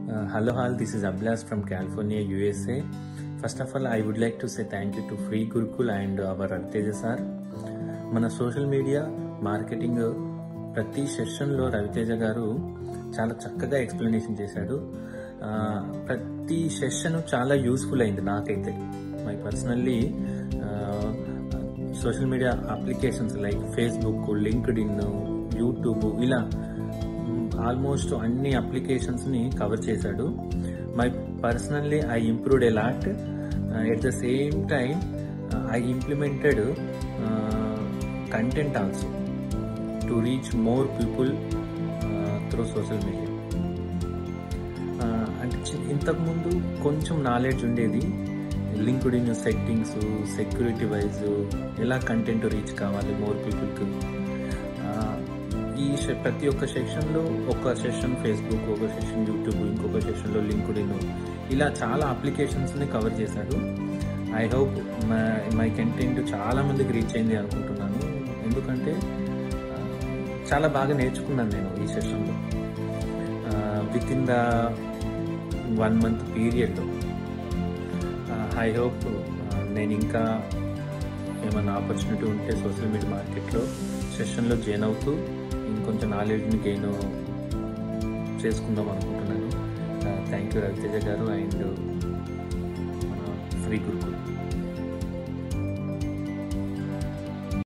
Uh, hello, all. This is Ablas from California, USA. First of all, I would like to say thank you to Free Gurukul and our Raviteja sir. మన social media marketing ప్రతి సెషన్లో రవితేజ గారు చాలా చక్కగా explanation చేశాడు ఆ, ప్రతి session చాలా యూస్ఫుల్ అయింది నాకైతే my personally social media applications like Facebook LinkedIn YouTube ఇలా ఆల్మోస్ట్ అన్ని అప్లికేషన్స్ని కవర్ చేశాడు my personally I improved a lot at the same time I implemented content also to reach more people through social media అంటే చి- ఇంతకుముందు కొంచెం knowledge ఉండేది LinkedIn settings security wise ఎలా కంటెంట్ రీచ్ కావాలి మోర్ పీపుల్కి ఈ సె- ప్రతి ఒక్క సెషన్లో ఒక సెషన్ ఫేస్బుక్ ఒక సెషన్ యూట్యూబ్ ఇంకొక సెషన్లో లింక్డ్ ఇన్ ఇలా చాలా అప్లికేషన్స్ని కవర్ చేశాడు ఐ హోప్ మై కంటెంట్ చాలా మందికి రీచ్ అయింది అనుకుంటున్నాను ఎందుకంటే ఆ, చాలా బాగా నేర్చుకున్నాను నేను ఈ సెషన్లో within the one month పీరియడ్లో ఐ హోప్ నేను ఇంకా ఏమైనా ఆపర్చునిటీ ఉంటే సోషల్ మీడియా మార్కెట్లో సెషన్లో జాయిన్ అవుతూ ఇంకొంచెం నాలెడ్జ్ని గెయిన్ చేసుకుందాం అనుకుంటున్నాను థ్యాంక్ యూ రవితేజ గారు అండ్ ఫ్రీ గురుకుల్